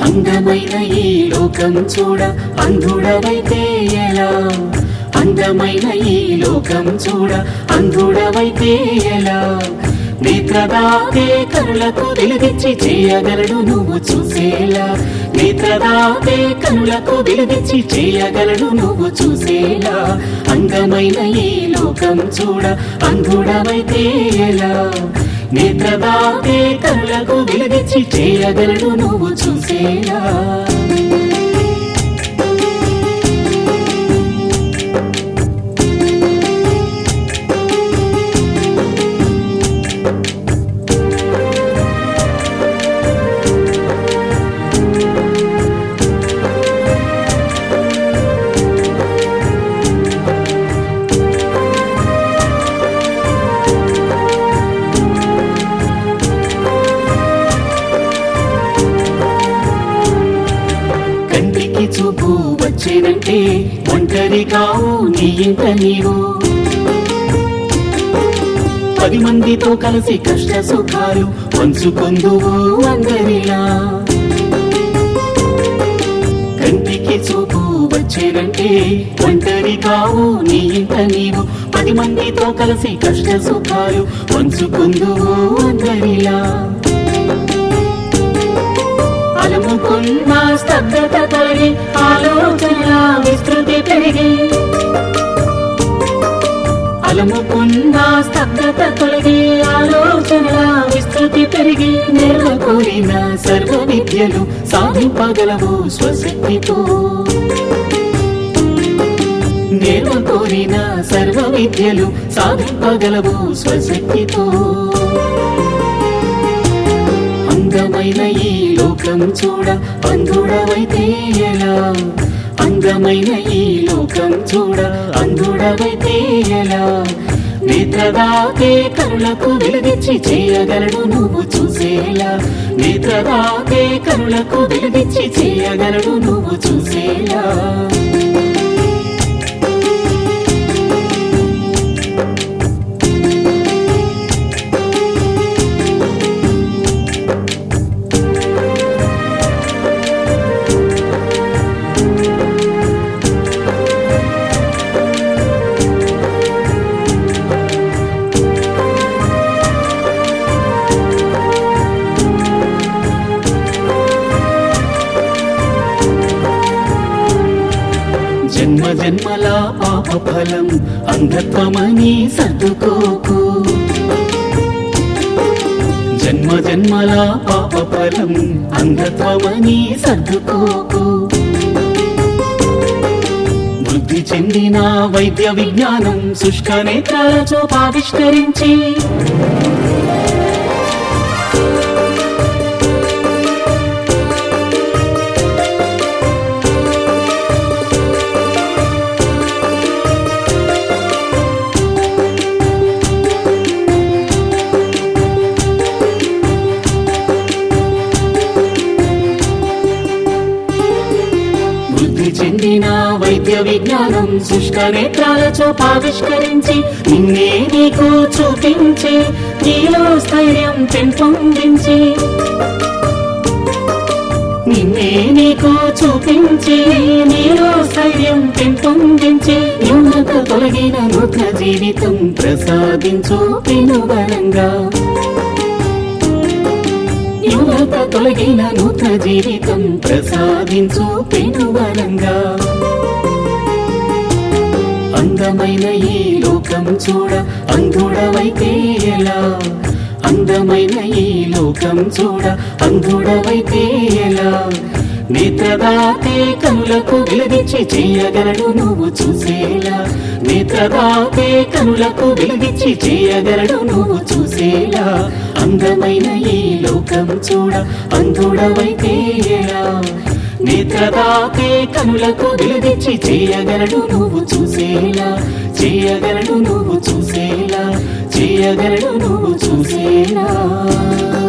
అందమైన ఈ లోకం చూడ అంధుడవైతే ఎలా అందమైన ఈ లోకం చూడ అంధుడవైతే ఎలా నేత్రదాతే కనులకు వెలుగిచ్చి చేయగలడు నువ్వు చూసేలా నేత్రదాతే కనులకు వెలుగిచ్చి చేయగలడు నువ్వు చూసేలా అందమైన ఈ లోకం చూడ అంధుడవైతే ఎలా నేత్రదాతే కనులకు వెలుగిచ్చి చేయగలడు నువ్వు చూసేలా కంటికి చూపు వచ్చేనంటే ఒంటరి కావు నీ ఇంట నీవు పది మందితో కలిసి కష్ట సుఖాలు పంచుకొందువు అందరిలా కంటికి చూపు వచ్చేనంటే ఒంటరి కావు నీ ఇంట నీవు పది మందితో కలిసి కష్ట సుఖాలు పంచుకుందువు అందరిలా అలముకున్న స్తబ్దత తొలగి ఆలోచన విస్తృతి పెరిగి అలముకున్న స్తబ్దత తొలగి ఆలోచన విస్తృతి పెరిగి నెల కోరిన సర్వ విద్యలు సాధింపగలవు స్వశక్తితో నేల కోరిన సర్వ విద్యలు సాధింపగలవు స్వశక్తితో అందమైన ఈ లోకం చూడ అంధుడవైతే ఎలా అందమైన ఈ లోకం చూడ అంధుడవైతే ఎలా నేత్రదాతే కనులకు వెలుగిచ్చి చేయగలడు నువ్వు చూసేలా నేత్రదాతే కనులకు వెలుగిచ్చి చేయగలడు నువ్వు చూసేలా జన్మ జన్మల పాప ఫలం అంధత్వమని సర్దుకోకు జన్మ జన్మల పాప ఫలం అంధత్వమని సర్దుకోకు వృద్ధి చెందిన వైద్య విజ్ఞానం శుష్క నేత్రాలతో ఆవిష్కరించి వృద్ధి చెందిన వైద్య విజ్ఞానం శుష్క నేత్రాలతో ఆవిష్కరించి నిన్నే నీకు చూపించి నీలో స్థైర్యం పెంపొందించి నిన్నే నీకు చూపించి నీలో స్థైర్యం పెంపొందించి న్యూనత తొలగిన నూతన జీవితం ప్రసాదించు పెనుబలంగా యువత తొలగిన నూతన జీవితం ప్రసాదించు పెనుబలంగా అందమైన ఈ లోకం చూడ అంధుడవైతే ఎలా అందమైన ఈ లోకం చూడ అంధుడవైతే ఎలా నేత్రదాతే కనులకు వెలుగిచ్చి చేయగలడు నువ్వు చూసేలా నేత్రదాతే కనులకు వెలుగిచ్చి చేయగలడు నువ్వు చూసేలా అందమైన ఈ లోకం చూడ అంధుడవైతే ఎలా నేత్రదాతే కనులకు వెలుగిచ్చి చేయగలడు నువ్వు చూసేలా చేయగలడు నువ్వు చూసేలా చేయగలడు నువ్వు చూసేలా